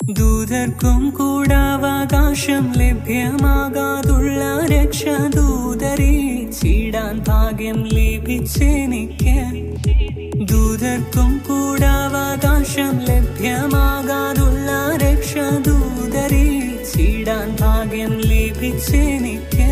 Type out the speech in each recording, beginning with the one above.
ദൂതർക്കും കൂടാവകാശം ലഭ്യമാകാതുള്ള രക്ഷ ദൂതരീച്ചിടാൻ ഭാഗ്യം ലഭിച്ചെനിക്ക് ദൂതർക്കും കൂടാവകാശം ലഭ്യമാകാതുള്ള രക്ഷ ദൂതരീച്ചിടാൻ ഭാഗ്യം ലഭിച്ചെനിക്ക്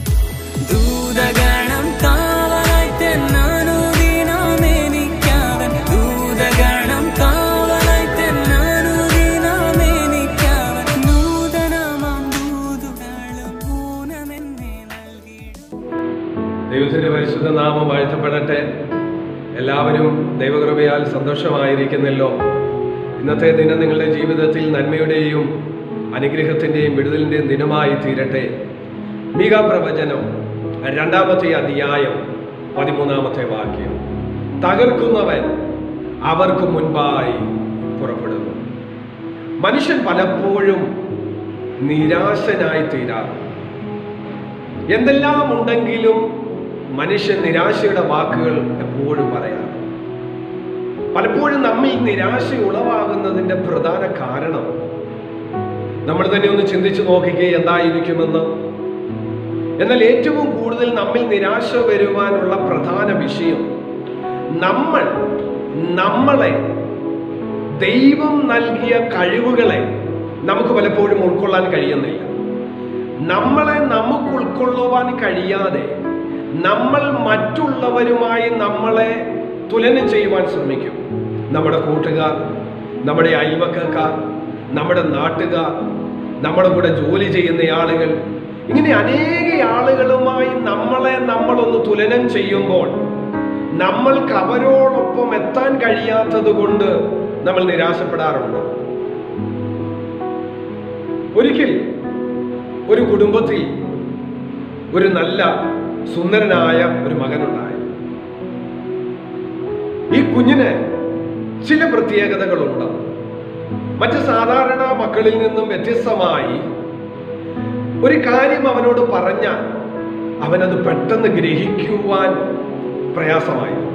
ദൂതഗണം കാവലായി തെന്നാനുദീനമെനിക്കവൻ ദൂതഗണം കാവലായി തെന്നാനുദീനമെനിക്കവൻ നൂതനമാം ദൂതുകളും ഊനമെന്നെ നൽകിയിടും ദൈവത്തിന്റെ പരിശുദ്ധ നാമം വാഴ്ത്തപ്പെടട്ടെ എല്ലാവരും ദൈവകൃപയാൽ സന്തോഷമായിരിക്കുന്നല്ലോ ഇന്നത്തെ ദിനം നിങ്ങളുടെ ജീവിതത്തിൽ നന്മയുടെയും അനുഗ്രഹത്തിന്റെയും വിടുതലിന്റെയും ദിനമായി തീരട്ടെ മീക പ്രവചനം രണ്ടാമത്തെ അധ്യായം പതിമൂന്നാമത്തെ വാക്യം തകർക്കുന്നവൻ അവർക്ക് മുൻപായി പുറപ്പെടുന്നു മനുഷ്യൻ പലപ്പോഴും നിരാശനായി തീരാറുണ്ട് എന്തെല്ലാം ഉണ്ടെങ്കിലും മനുഷ്യൻ നിരാശയുടെ വാക്കുകൾ എപ്പോഴും പറയാം പലപ്പോഴും നമ്മിൽ നിരാശ ഉളവാകുന്നതിന്റെ പ്രധാന കാരണം നമ്മൾ തന്നെ ഒന്ന് ചിന്തിച്ചു നോക്കിക്കേ എന്തായിരിക്കുമെന്ന് എന്നാൽ ഏറ്റവും കൂടുതൽ നമ്മിൽ നിരാശ വരുവാനുള്ള പ്രധാന വിഷയം നമ്മൾ നമ്മളെ ദൈവം നൽകിയ കഴിവുകളെ നമുക്ക് പലപ്പോഴും ഉൾക്കൊള്ളാൻ കഴിയുന്നില്ല നമ്മളെ നമുക്ക് ഉൾക്കൊള്ളുവാൻ കഴിയാതെ നമ്മൾ മറ്റുള്ളവരുമായി നമ്മളെ തുലനം ചെയ്യുവാൻ ശ്രമിക്കും നമ്മുടെ കൂട്ടുകാർ നമ്മുടെ അയൽവക്കക്കാർ നമ്മുടെ നാട്ടുകാർ നമ്മുടെ കൂടെ ജോലി ചെയ്യുന്ന ആളുകൾ ഇങ്ങനെ അനേക ആളുകളുമായി നമ്മളെ നമ്മളൊന്ന് തുലനം ചെയ്യുമ്പോൾ നമ്മൾക്ക് അവരോടൊപ്പം എത്താൻ കഴിയാത്തത് കൊണ്ട് നമ്മൾ നിരാശപ്പെടാറുണ്ട് ഒരിക്കൽ ഒരു കുടുംബത്തിൽ ഒരു നല്ല സുന്ദരനായ ഒരു മകനുണ്ടായി ഈ കുഞ്ഞിന് ചില പ്രത്യേകതകളുണ്ട് മറ്റ് സാധാരണ മക്കളിൽ നിന്നും വ്യത്യസ്തമായി ഒരു കാര്യം അവനോട് പറഞ്ഞാൽ അവനത് പെട്ടെന്ന് ഗ്രഹിക്കുവാൻ പ്രയാസമായിരുന്നു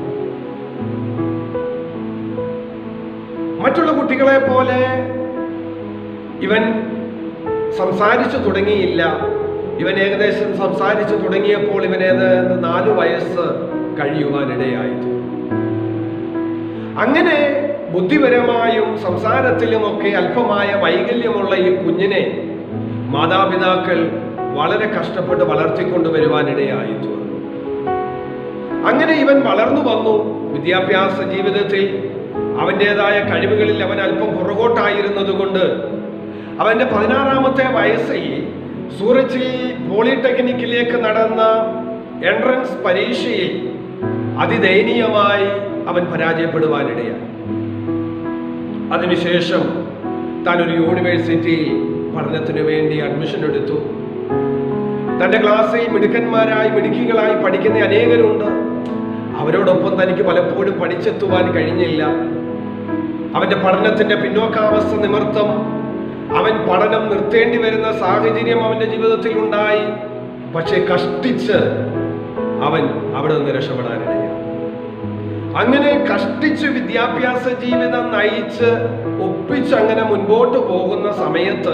മറ്റുള്ള കുട്ടികളെ പോലെ ഇവൻ സംസാരിച്ചു തുടങ്ങിയില്ല ഇവൻ ഏകദേശം സംസാരിച്ചു തുടങ്ങിയപ്പോൾ ഇവനേത് നാലു വയസ്സ് കഴിയുവാനിടയായിരുന്നു അങ്ങനെ ബുദ്ധിപരമായും സംസാരത്തിലുമൊക്കെ അല്പമായ വൈകല്യമുള്ള ഈ കുഞ്ഞിനെ മാതാപിതാക്കൾ വളരെ കഷ്ടപ്പെട്ട് വളർത്തിക്കൊണ്ടുവരുവാനിടയായി അങ്ങനെ ഇവൻ വളർന്നു വന്നു വിദ്യാഭ്യാസ ജീവിതത്തിൽ അവൻ്റെതായ കഴിവുകളിൽ അവൻ അല്പം പുറകോട്ടായിരുന്നത് കൊണ്ട് അവന്റെ പതിനാറാമത്തെ വയസ്സിൽ സൂറച്ചിൽ പോളിടെക്നിക്കിലേക്ക് നടന്ന എൻട്രൻസ് പരീക്ഷയിൽ അതിദയനീയമായി അവൻ പരാജയപ്പെടുവാനിടയായി അതിനുശേഷം താൻ ഒരു യൂണിവേഴ്സിറ്റിയിൽ പഠനത്തിനു വേണ്ടി അഡ്മിഷൻ എടുത്തു തന്റെ ക്ലാസ്സിൽ മിടുക്കന്മാരായി മിടുക്കികളായി പഠിക്കുന്ന അനേകരുണ്ട് അവരോടൊപ്പം തനിക്ക് പലപ്പോഴും പഠിച്ചെത്തുവാൻ കഴിഞ്ഞില്ല അവന്റെ പഠനത്തിന്റെ പിന്നോക്കാവസ്ഥ നിമിത്തം അവൻ പഠനം നിർത്തേണ്ടി വരുന്ന സാഹചര്യം അവന്റെ ജീവിതത്തിൽ ഉണ്ടായി പക്ഷെ കഷ്ടിച്ച് അവൻ അവിടെ നിന്ന് രക്ഷപ്പെടാനിടയായി അങ്ങനെ കഷ്ടിച്ച് വിദ്യാഭ്യാസ ജീവിതം നയിച്ച് ഒപ്പിച്ച് അങ്ങനെ മുൻപോട്ട് പോകുന്ന സമയത്ത്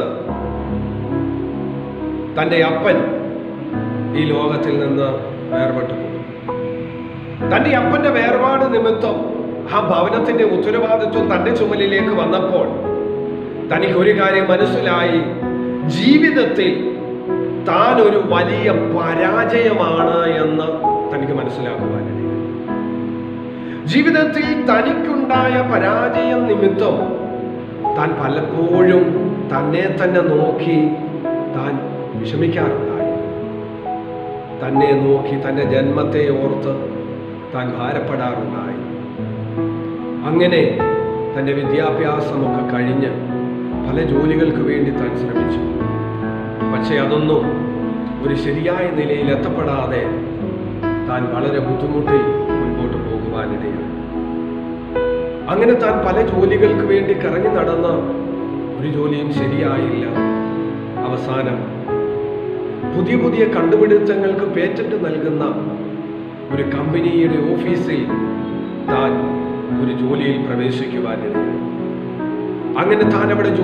തന്റെ അപ്പൻ ഈ ലോകത്തിൽ നിന്ന് വേർപെട്ടു പോയി തന്റെ അപ്പന്റെ വേർപാട് നിമിത്തം ആ ഭവനത്തിന്റെ ഉത്തരവാദിത്വം തന്റെ ചുമലിലേക്ക് വന്നപ്പോൾ തനിക്ക് ഒരു കാര്യം മനസ്സിലായി ജീവിതത്തിൽ താൻ ഒരു വലിയ പരാജയമാണ് എന്ന് തനിക്ക് മനസ്സിലാക്കുവാനിടയായി ജീവിതത്തിൽ തനിക്കുണ്ടായ പരാജയം നിമിത്തം താൻ പലപ്പോഴും തന്നെ തന്നെ നോക്കി താൻ വിഷമിക്കാറുണ്ടായി തന്നെ നോക്കി തന്റെ ജന്മത്തെ ഓർത്ത് താൻ ഭാരപ്പെടാറുണ്ടായി അങ്ങനെ തൻ്റെ വിദ്യാഭ്യാസമൊക്കെ കഴിഞ്ഞ് പല ജോലികൾക്ക് വേണ്ടി താൻ ശ്രമിച്ചു പക്ഷേ അതൊന്നും ഒരു ശരിയായ നിലയിൽ എത്തപ്പെടാതെ താൻ വളരെ ബുദ്ധിമുട്ടിൽ മുൻപോട്ട് പോകുവാനിടയാണ് അങ്ങനെ താൻ പല ജോലികൾക്ക് വേണ്ടി കറങ്ങി നടന്ന് ഒരു ജോലിയും ശരിയായില്ല അവസാനം പുതിയ പുതിയ കണ്ടുപിടുത്തങ്ങൾക്ക് പേറ്റന്റ് നൽകുന്ന ഒരു കമ്പനിയുടെ ഓഫീസിൽ താൻ ഒരു ജോലിയിൽ പ്രവേശിക്കുവാനിടയായി അങ്ങനെ താൻ അവിടെ ജോലി ചെയ്യുന്ന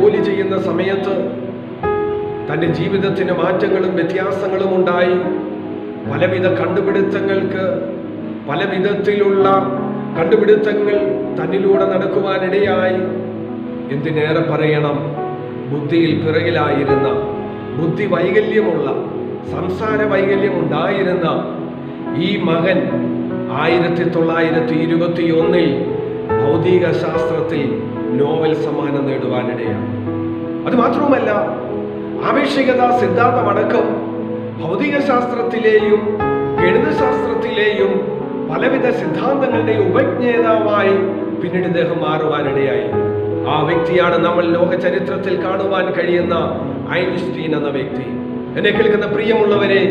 ജീവിക്കുന്ന സമയത്ത് തൻ്റെ ജീവിതത്തിന് മാറ്റങ്ങളും വ്യത്യാസങ്ങളും ഉണ്ടായി പലവിധ കണ്ടുപിടുത്തങ്ങൾക്ക് പല വിധത്തിലുള്ള കണ്ടുപിടുത്തങ്ങൾ തന്നിലൂടെ നടക്കുവാനിടയായി എന്തിനേറെ പറയണം ബുദ്ധിയിൽ പിറകിലായിരുന്ന ബുദ്ധി വൈകല്യമുള്ള സംസാര വൈകല്യം ഉണ്ടായിരുന്ന ഈ മകൻ ആയിരത്തി തൊള്ളായിരത്തി ഇരുപത്തി ഒന്നിൽ ഭൗതിക ശാസ്ത്രത്തിൽ നോവൽ സമ്മാനം നേടുവാനിടയാണ് അത് മാത്രവുമല്ല ആപേക്ഷികത സിദ്ധാന്തമടക്കം ഭൗതിക ശാസ്ത്രത്തിലെയും ഗണിതശാസ്ത്രത്തിലെയും പലവിധ സിദ്ധാന്തങ്ങളുടെ ഉപജ്ഞേതാവായി പിന്നീട് ഇദ്ദേഹം മാറുവാനിടയായി ആ വ്യക്തിയാണ് നമ്മൾ ലോക ചരിത്രത്തിൽ കാണുവാൻ കഴിയുന്ന ഐൻസ്റ്റീൻ എന്ന വ്യക്തി എന്നെ കേൾക്കുന്ന പ്രിയമുള്ളവരെ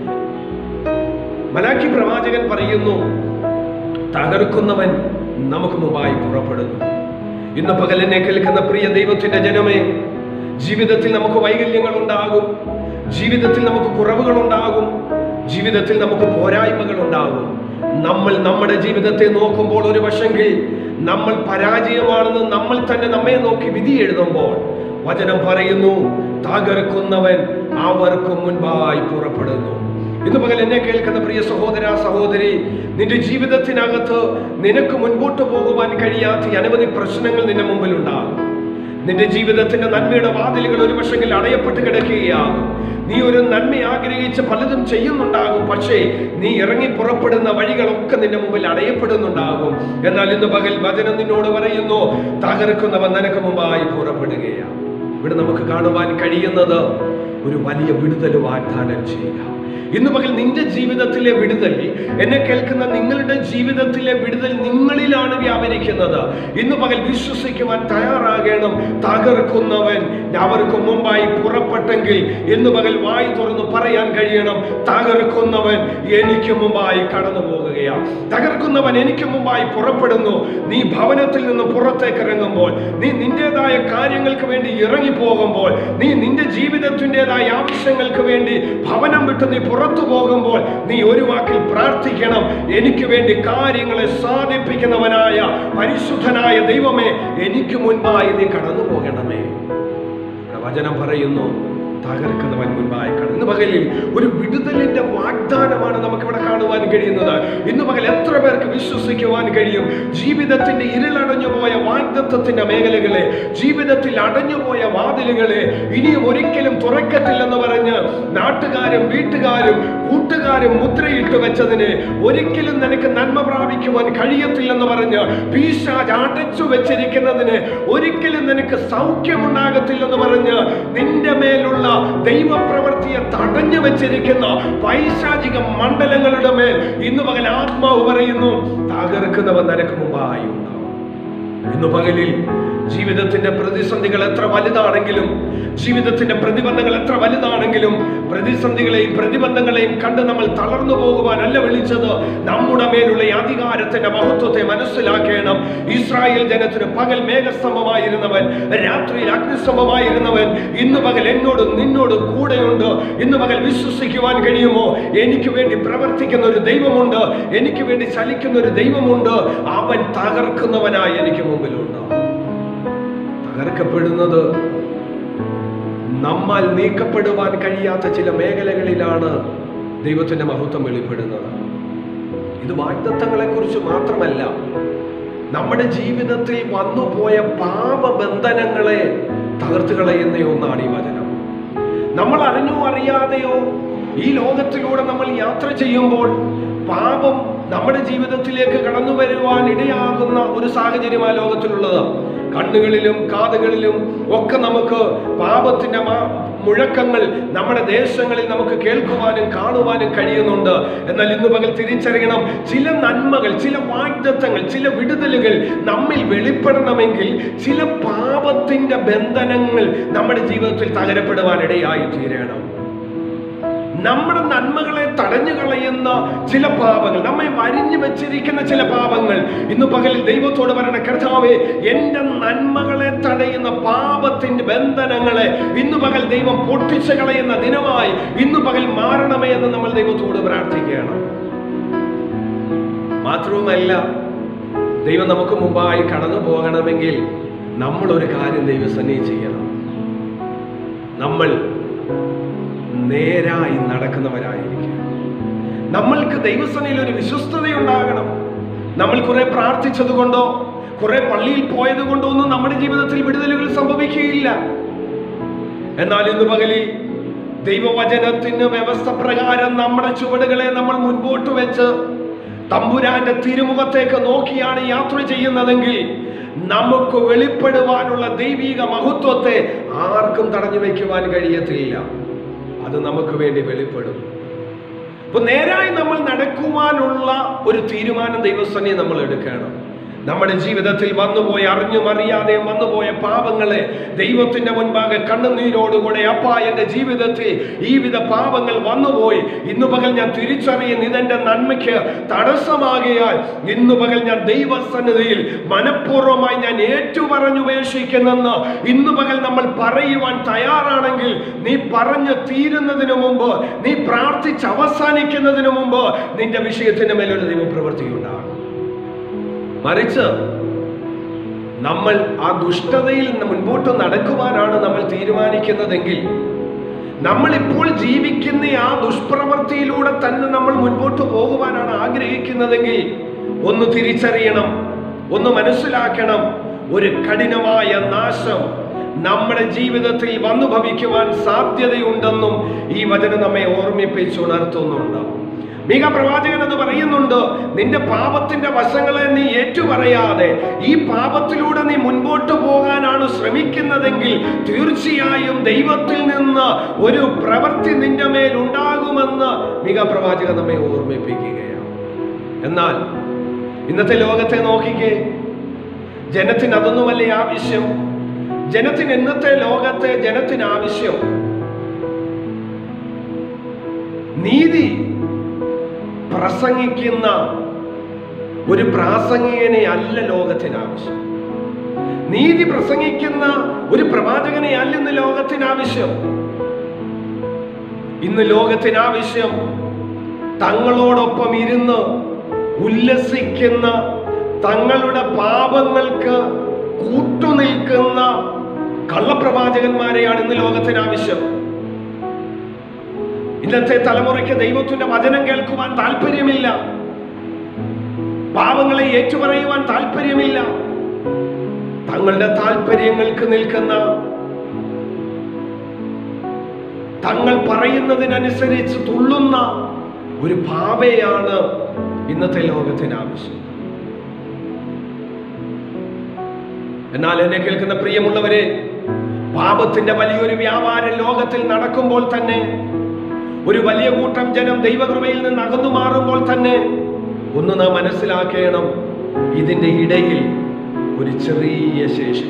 മലാഖി പ്രവാചകൻ പറയുന്നു തകർക്കുന്നവൻ നമുക്ക് മുമ്പായി പുറപ്പെടുന്നു ഇന്ന് പകൽ എന്നെ കേൾക്കുന്ന പ്രിയ ദൈവത്തിന്റെ ജനമേ ജീവിതത്തിൽ നമുക്ക് വൈകല്യങ്ങൾ ഉണ്ടാകും ജീവിതത്തിൽ നമുക്ക് കുറവുകൾ ഉണ്ടാകും ജീവിതത്തിൽ നമുക്ക് പോരായ്മകൾ ഉണ്ടാകും നമ്മൾ നമ്മുടെ ജീവിതത്തെ നോക്കുമ്പോൾ ഒരു വശമെങ്കിൽ നമ്മൾ പരാജയമാണെന്ന് നമ്മൾ തന്നെ നമ്മെ നോക്കി വിധി എഴുതുമ്പോൾ വചനം പറയുന്നു തകർക്കുന്നവൻ അവർക്ക് മുൻപായി പുറപ്പെടുന്നു ഇന്ന് പകൽ എന്നെ കേൾക്കുന്ന പ്രിയ സഹോദര സഹോദരി നിന്റെ ജീവിതത്തിനകത്ത് നിനക്ക് മുൻപോട്ട് പോകുവാൻ കഴിയാത്ത ഈ അനവധി പ്രശ്നങ്ങൾ നിന്റെ മുമ്പിൽ ഉണ്ടാകും നിന്റെ ജീവിതത്തിന്റെ നന്മയുടെ വാതിലുകൾ ഒരു പക്ഷെങ്കിൽ അടയപ്പെട്ട് കിടക്കുകയാകും നീ ഒരു നന്മ ആഗ്രഹിച്ച് പലതും ചെയ്യുന്നുണ്ടാകും പക്ഷേ നീ ഇറങ്ങി പുറപ്പെടുന്ന വഴികളൊക്കെ നിന്റെ മുമ്പിൽ അടയപ്പെടുന്നുണ്ടാകും എന്നാൽ ഇന്ന് പകൽ വചനം നിന്നോട് പറയുന്നു തകർക്കുന്നവൻ നിനക്ക് മുമ്പായി പുറപ്പെടുകയാണ് ഇവിടെ നമുക്ക് കാണുവാൻ കഴിയുന്നത് ഒരു വലിയ വിടുതൽ വാഗ്ദാനം ചെയ്യുക ഇന്ന് പകൽ നിന്റെ ജീവിതത്തിലെ വിടുതൽ എന്നെ കേൾക്കുന്ന നിങ്ങളുടെ ജീവിതത്തിലെ വിടുതൽ നിങ്ങളിലാണ് വ്യാപരിക്കുന്നത് ഇന്ന് പകൽ വിശ്വസിക്കുവാൻ തയ്യാറാകണം തകർക്കുന്നവൻ അവർക്ക് മുമ്പായി പുറപ്പെട്ടെങ്കിൽ ഇന്ന് പകൽ വായി തുറന്ന് പറയാൻ കഴിയണം തകർക്കുന്നവൻ എനിക്ക് മുമ്പായി കടന്നു പോകുകയാണ് തകർക്കുന്നവൻ എനിക്ക് മുമ്പായി പുറപ്പെടുന്നു നീ ഭവനത്തിൽ നിന്ന് പുറത്തേക്ക് ഇറങ്ങുമ്പോൾ നീ നിന്റേതായ കാര്യങ്ങൾക്ക് വേണ്ടി ഇറങ്ങി പോകുമ്പോൾ നീ നിന്റെ ജീവിതത്തിൻ്റെതായ ആവശ്യങ്ങൾക്ക് വേണ്ടി ഭവനം വിട്ട് നീ പുറത്തു പോകുമ്പോൾ നീ ഒരു വാക്കിൽ പ്രാർത്ഥിക്കണം എനിക്ക് വേണ്ടി കാര്യങ്ങളെ സാധിപ്പിക്കുന്നവനായ പരിശുദ്ധനായ ദൈവമേ എനിക്ക് മുൻപായി നീ കടന്നു പോകണമേ ഇവിടെ വചനം പറയുന്നു തകർക്കുന്നവൻ മുൻപായി കടന്നു ഇന്ന് പകലിൽ ഒരു വിടുതലിന്റെ വാഗ്ദാനമാണ് നമുക്ക് ഇവിടെ കാണുവാൻ കഴിയുന്നത് ഇന്ന് പകൽ എത്ര പേർക്ക് വിശ്വസിക്കുവാൻ കഴിയും ജീവിതത്തിന്റെ ഇരുളടഞ്ഞു പോയ വാഗ്ദത്വത്തിന്റെ മേഖലകളെ ജീവിതത്തിൽ അടഞ്ഞുപോയ വാതിലുകളെ ഇനിയും ഒരിക്കലും തുറക്കത്തില്ലെന്ന് പറഞ്ഞ് നാട്ടുകാരും വീട്ടുകാരും കൂട്ടുകാരും മുദ്രയിട്ട് വെച്ചതിന് ഒരിക്കലും നിനക്ക് നന്മ പ്രാപിക്കുവാൻ കഴിയത്തില്ലെന്ന് പറഞ്ഞ് പീശാജ് അടച്ചു വെച്ചിരിക്കുന്നതിന് ഒരിക്കലും നിനക്ക് സൗഖ്യമുണ്ടാകത്തില്ലെന്ന് പറഞ്ഞ് നിന്റെ മേലുള്ള ദൈവപ്രവൃത്തിയെ തടഞ്ഞു വെച്ചിരിക്കുന്ന പൈശാചിക മണ്ഡലങ്ങളുടെ മേൽ ഇന്ന് പകൽ ആത്മാവ് പറയുന്നു തകർക്കുന്നവൻ നിനക്ക് മുമ്പായി ഉണ്ടാവും ഇന്ന് പകലിൽ ജീവിതത്തിന്റെ പ്രതിസന്ധികൾ എത്ര വലുതാണെങ്കിലും ജീവിതത്തിന്റെ പ്രതിബന്ധങ്ങൾ എത്ര വലുതാണെങ്കിലും പ്രതിസന്ധികളെയും പ്രതിബന്ധങ്ങളെയും കണ്ട് നമ്മൾ തളർന്നു പോകുവാനല്ല വിളിച്ചത് നമ്മുടെ മേലുള്ള ഈ അധികാരത്തിന്റെ മഹത്വത്തെ മനസ്സിലാക്കണം ഇസ്രായേൽ ജനത്തിന് പകൽ മേഘസ്തംഭമായിരുന്നവൻ രാത്രിയിൽ അഗ്നിസ്തംഭമായിരുന്നവൻ ഇന്ന് പകൽ എന്നോട് നിന്നോട് കൂടെയുണ്ട് ഇന്ന് പകൽ വിശ്വസിക്കുവാൻ കഴിയുമോ എനിക്ക് വേണ്ടി പ്രവർത്തിക്കുന്ന ഒരു ദൈവമുണ്ട് എനിക്ക് വേണ്ടി ചലിക്കുന്ന ഒരു ദൈവമുണ്ട് അവൻ തകർക്കുന്നവനായി എനിക്ക് മുമ്പിലുണ്ട് തകർക്കപ്പെടുന്നത് നമ്മാൽ നീക്കപ്പെടുവാൻ കഴിയാത്ത ചില മേഖലകളിലാണ് ദൈവത്തിന്റെ മഹത്വം വെളിപ്പെടുന്നത് ഇത് വാഗ്ദത്തങ്ങളെ കുറിച്ച് മാത്രമല്ല നമ്മുടെ ജീവിതത്തിൽ വന്നുപോയ പാപബന്ധനങ്ങളെ തകർത്ത് കളയുന്ന ഒന്നാണ് ഈ വചനം നമ്മൾ അറിഞ്ഞോ അറിയാതെയോ ഈ ലോകത്തിലൂടെ നമ്മൾ യാത്ര ചെയ്യുമ്പോൾ പാപം നമ്മുടെ ജീവിതത്തിലേക്ക് കടന്നു വരുവാൻ ഇടയാകുന്ന ഒരു സാഹചര്യം ആ ലോകത്തിലുള്ളത് കണ്ണുകളിലും കാതുകളിലും ഒക്കെ നമുക്ക് പാപത്തിന്റെ മാ- മുഴക്കങ്ങൾ നമ്മുടെ ദേശങ്ങളിൽ നമുക്ക് കേൾക്കുവാനും കാണുവാനും കഴിയുന്നുണ്ട് എന്നാൽ ഇന്ന് പകൽ തിരിച്ചറിയണം ചില നന്മകൾ ചില വാഗ്ദത്തങ്ങൾ ചില വിടുതലുകൾ നമ്മിൽ വെളിപ്പെടണമെങ്കിൽ ചില പാപത്തിന്റെ ബന്ധനങ്ങൾ നമ്മുടെ ജീവിതത്തിൽ തകരപ്പെടുവാൻ ഇടയായി തീരണം നമ്മുടെ നന്മകളെ തടഞ്ഞു കളയുന്ന ചില പാപങ്ങൾ നമ്മെ വരിഞ്ഞു വെച്ചിരിക്കുന്ന ചില പാപങ്ങൾ ഇന്ന് പകലിൽ ദൈവത്തോട് പറയണ കർത്താവേ എന്റെ നന്മകളെ തടയുന്ന പാപത്തിന്റെ ബന്ധനങ്ങളെ ഇന്ന് പകൽ ദൈവം പൊട്ടിച്ചു കളയുന്ന ദിനമായി ഇന്ന് പകൽ മാറണമേ എന്ന് നമ്മൾ ദൈവത്തോട് പ്രാർത്ഥിക്കുകയാണ് മാത്രവുമല്ല ദൈവം നമുക്ക് മുമ്പായി കടന്നു പോകണമെങ്കിൽ നമ്മൾ ഒരു കാര്യം ദൈവസന്നി ചെയ്യണം നമ്മൾ നേരായി നടക്കുന്നവരായിരിക്കും നമ്മൾക്ക് ദൈവസനയിൽ ഒരു വിശ്വസ്തതയുണ്ടാകണം നമ്മൾ കുറെ പ്രാർത്ഥിച്ചത് കൊണ്ടോ കുറെ പള്ളിയിൽ പോയത് കൊണ്ടോ ഒന്നും നമ്മുടെ ജീവിതത്തിൽ വിടുതലുകൾ സംഭവിക്കുകയില്ല എന്നാൽ ഇന്ന് പകലിൽ ദൈവവചനത്തിന് വ്യവസ്ഥ പ്രകാരം നമ്മുടെ ചുവടുകളെ നമ്മൾ മുൻപോട്ട് വെച്ച് തമ്പുരാന്റെ തിരുമുഖത്തേക്ക് നോക്കിയാണ് യാത്ര ചെയ്യുന്നതെങ്കിൽ നമുക്ക് വെളിപ്പെടുവാനുള്ള ദൈവിക മഹത്വത്തെ ആർക്കും തടഞ്ഞു വയ്ക്കുവാൻ കഴിയത്തില്ല അത് നമുക്ക് വേണ്ടി വെളിപ്പെടും അപ്പൊ നേരായി നമ്മൾ നടക്കുവാനുള്ള ഒരു തീരുമാനം ദൈവസ്ഥനെ നമ്മൾ എടുക്കണം നമ്മുടെ ജീവിതത്തിൽ വന്നുപോയ അറിഞ്ഞും അറിയാതെയും വന്നുപോയ പാപങ്ങളെ ദൈവത്തിന്റെ മുൻപാകെ കണ്ണുനീരോടുകൂടെ അപ്പാ എന്റെ ജീവിതത്തിൽ ഈ വിധ പാപങ്ങൾ വന്നുപോയി ഇന്നു പകൽ ഞാൻ തിരിച്ചറിയുന്ന ഇതെന്റെ നന്മയ്ക്ക് തടസ്സമാകിയാൽ ഇന്നു പകൽ ഞാൻ ദൈവസന്നിധിയിൽ മനഃപൂർവ്വമായി ഞാൻ ഏറ്റുപറഞ്ഞുപേക്ഷിക്കുന്നെന്ന് ഇന്നു പകൽ നമ്മൾ പറയുവാൻ തയ്യാറാണെങ്കിൽ നീ പറഞ്ഞു തീരുന്നതിന് മുമ്പ് നീ പ്രാർത്ഥിച്ച് അവസാനിക്കുന്നതിന് മുമ്പ് നിന്റെ വിഷയത്തിന്റെ മേലൊരു ദൈവപ്രവൃത്തിയുണ്ടാകും മറിച്ച് നമ്മൾ ആ ദുഷ്ടതയിൽ നിന്ന് മുൻപോട്ട് നടക്കുവാനാണ് നമ്മൾ തീരുമാനിക്കുന്നതെങ്കിൽ നമ്മൾ ഇപ്പോൾ ജീവിക്കുന്ന ആ ദുഷ്പ്രവൃത്തിയിലൂടെ തന്നെ നമ്മൾ മുൻപോട്ട് പോകുവാനാണ് ആഗ്രഹിക്കുന്നതെങ്കിൽ ഒന്ന് തിരിച്ചറിയണം ഒന്ന് മനസ്സിലാക്കണം ഒരു കഠിനമായ നാശം നമ്മുടെ ജീവിതത്തിൽ വന്നു ഭവിക്കുവാൻ സാധ്യതയുണ്ടെന്നും ഈ വചനം നമ്മെ ഓർമ്മിപ്പിച്ചുണർത്തുന്നുണ്ട് മിക പ്രവാചകൻ എന്ന് പറയുന്നുണ്ട് നിന്റെ പാപത്തിന്റെ വശങ്ങളെ നീ ഏറ്റുപറയാതെ ഈ പാപത്തിലൂടെ നീ മുൻപോട്ട് പോകാനാണ് ശ്രമിക്കുന്നതെങ്കിൽ തീർച്ചയായും ദൈവത്തിൽ നിന്ന് ഒരു പ്രവൃത്തി നിന്റെ മേൽ ഉണ്ടാകുമെന്ന് മിക പ്രവാചകൻ നമ്മെ ഓർമ്മിപ്പിക്കുകയാണ് എന്നാൽ ഇന്നത്തെ ലോകത്തെ നോക്കിക്കേ ജനത്തിന് അതൊന്നുമല്ലേ ആവശ്യം ജനത്തിന് ഇന്നത്തെ ലോകത്തെ ജനത്തിന് ആവശ്യം നീതി പ്രസംഗിക്കുന്ന ഒരു പ്രാസംഗികനെ അല്ല ലോകത്തിന് ആവശ്യം നീതി പ്രസംഗിക്കുന്ന ഒരു പ്രവാചകനെ അല്ല ഇന്ന് ലോകത്തിന് ആവശ്യം ഇന്ന് ലോകത്തിന് ആവശ്യം തങ്ങളോടൊപ്പം ഇരുന്ന് ഉല്ലസിക്കുന്ന തങ്ങളുടെ പാപങ്ങൾക്ക് കൂട്ടുനിൽക്കുന്ന കള്ളപ്രവാചകന്മാരെയാണ് ഇന്ന് ലോകത്തിന് ആവശ്യം ഇന്നത്തെ തലമുറയ്ക്ക് ദൈവത്തിന്റെ വചനം കേൾക്കുവാൻ താല്പര്യമില്ല പാപങ്ങളെ ഏറ്റുപറയുവാൻ താല്പര്യമില്ല തങ്ങളുടെ താല്പര്യങ്ങൾക്ക് നിൽക്കുന്ന തങ്ങൾ പറയുന്നതിനനുസരിച്ച് തുള്ളുന്ന ഒരു ഭാവയാണ് ഇന്നത്തെ ലോകത്തിന് ആവശ്യം എന്നാൽ എന്നെ കേൾക്കുന്ന പ്രിയമുള്ളവരെ പാപത്തിന്റെ വലിയൊരു വ്യാപാരം ലോകത്തിൽ നടക്കുമ്പോൾ തന്നെ ഒരു വലിയ കൂട്ടം ജനം ദൈവകൃപയിൽ നിന്ന് അകന്നു മാറുമ്പോൾ തന്നെ ഒന്ന് നാം മനസ്സിലാക്കണം ഇതിന്റെ ഇടയിൽ ഒരു ചെറിയ ശേഷി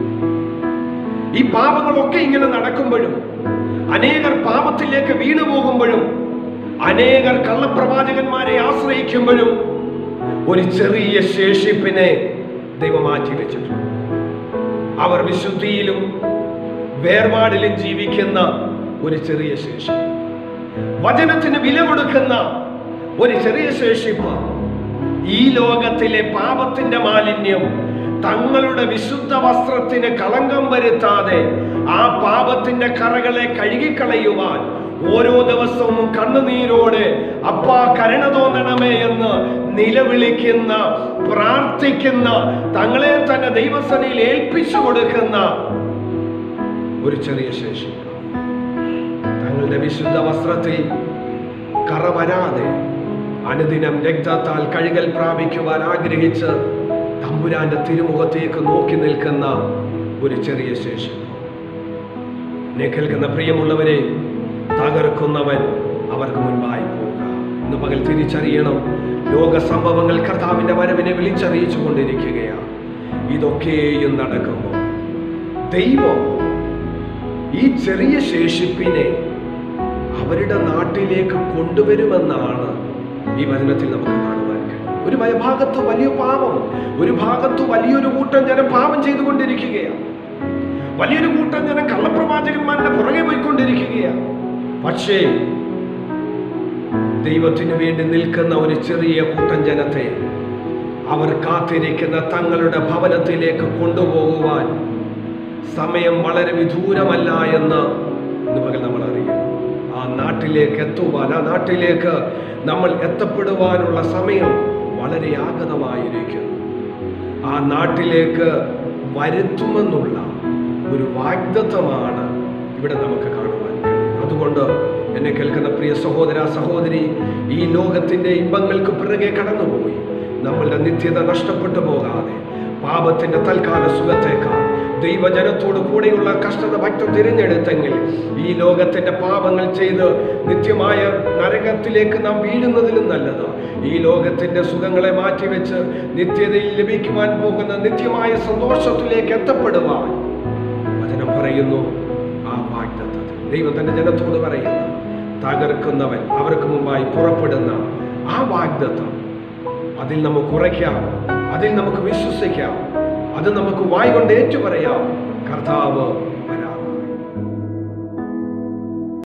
ഈ പാപങ്ങളൊക്കെ ഇങ്ങനെ നടക്കുമ്പോഴും അനേകർ പാപത്തിലേക്ക് വീണു പോകുമ്പോഴും അനേകർ കള്ളപ്രവാചകന്മാരെ ആശ്രയിക്കുമ്പോഴും ഒരു ചെറിയ ശേഷിപ്പിനെ ദൈവം മാറ്റി വെച്ചിട്ടുണ്ട് അവർ വിശുദ്ധിയിലും വേർപാടിലും ജീവിക്കുന്ന ഒരു ചെറിയ ശേഷി വചനത്തിന് വില കൊടുക്കുന്ന ഒരു ചെറിയ ശേഷിപ്പ് ഈ ലോകത്തിലെ പാപത്തിന്റെ മാലിന്യം തങ്ങളുടെ വിശുദ്ധ വസ്ത്രത്തിന് കളങ്കം വരുത്താതെ ആ പാപത്തിന്റെ കറകളെ കഴുകിക്കളയുവാൻ ഓരോ ദിവസവും കണ്ണുനീരോടെ അപ്പാ കരുണ തോന്നണമേ എന്ന് നിലവിളിക്കുന്ന പ്രാർത്ഥിക്കുന്ന തങ്ങളെ തന്നെ ദൈവസനയിൽ ഏൽപ്പിച്ചു കൊടുക്കുന്ന ഒരു ചെറിയ ശേഷി തങ്ങളുടെ വിശുദ്ധ വസ്ത്രത്തിൽ കറ വരാതെ അനുദിനം രക്തത്താൽ കഴുകൽ പ്രാപിക്കുവാൻ ആഗ്രഹിച്ച് തമ്പുരാന്റെ തിരുമുഖത്തേക്ക് നോക്കി നിൽക്കുന്ന ഒരു ചെറിയ ശേഷി എന്നെ കേൾക്കുന്ന പ്രിയമുള്ളവരെ തകർക്കുന്നവൻ അവർക്ക് മുൻപായി പോവുക ഇന്ന് പകൽ തിരിച്ചറിയണം ലോക സംഭവങ്ങൾ കർത്താവിന്റെ വരവിനെ വിളിച്ചറിയിച്ചു കൊണ്ടിരിക്കുകയാണ് ഇതൊക്കെയും നടക്കുമ്പോൾ ദൈവം ഈ ചെറിയ ശേഷിപ്പിനെ അവരുടെ നാട്ടിലേക്ക് കൊണ്ടുവരുമെന്നാണ് ഈ വചനത്തിൽ നമുക്ക് കാണുവാൻ കഴിയും ഒരു വ- ഭാഗത്ത് വലിയ പാപം ഒരു ഭാഗത്ത് വലിയൊരു കൂട്ടം ജനം പാപം ചെയ്തുകൊണ്ടിരിക്കുകയാണ് വലിയൊരു കൂട്ടം ജനം കള്ളപ്രവാചകന്മാരുടെ പുറകെ പോയിക്കൊണ്ടിരിക്കുകയാണ് പക്ഷേ ദൈവത്തിനു വേണ്ടി നിൽക്കുന്ന ഒരു ചെറിയ കൂട്ടം ജനത്തെ അവർ കാത്തിരിക്കുന്ന തങ്ങളുടെ ഭവനത്തിലേക്ക് കൊണ്ടുപോകുവാൻ സമയം വളരെ വിദൂരമല്ല എന്ന് ഇന്ന് പകൽ നമ്മൾ അറിയുന്നു ആ നാട്ടിലേക്ക് എത്തുവാൻ ആ നാട്ടിലേക്ക് നമ്മൾ എത്തപ്പെടുവാനുള്ള സമയം വളരെ ആഗതമായിരിക്കുന്നു ആ നാട്ടിലേക്ക് വരുത്തുമെന്നുള്ള ഒരു വാഗ്ദത്വമാണ് ഇവിടെ നമുക്ക് കാണുവാൻ കഴിയുന്നത് അതുകൊണ്ട് എന്നെ കേൾക്കുന്ന പ്രിയ സഹോദര സഹോദരി ഈ ലോകത്തിന്റെ ഇമ്പങ്ങൾക്ക് പിറകെ കടന്നുപോയി നമ്മളുടെ നിത്യത നഷ്ടപ്പെട്ടു പോകാതെ പാപത്തിന്റെ തൽക്കാല സുഖത്തേക്കാൾ ദൈവജനത്തോട് കൂടെയുള്ള കഷ്ടത ഭക്തം തിരഞ്ഞെടുത്തെങ്കിൽ ഈ ലോകത്തിന്റെ പാപങ്ങൾ ചെയ്ത് നിത്യമായ നരകത്തിലേക്ക് നാം വീഴുന്നതിലും നല്ലത് ഈ ലോകത്തിന്റെ സുഖങ്ങളെ മാറ്റിവെച്ച് നിത്യതയിൽ ലഭിക്കുവാൻ പോകുന്ന നിത്യമായ സന്തോഷത്തിലേക്ക് എത്തപ്പെടുവാൻ വചനം പറയുന്നു ആ വാഗ്ദത്തത്തിൽ ദൈവം തന്റെ ജനത്തോട് പറയുന്നു തകർക്കുന്നവൻ അവർക്ക് മുമ്പായി പുറപ്പെടുന്ന ആ വാഗ്ദത്തം അതിൽ നമുക്ക് ഉറയ്ക്കാം അതിൽ നമുക്ക് വിശ്വസിക്കാം അത് നമുക്ക് വായി കൊണ്ട് ഏറ്റുപറയാം കർത്താവ്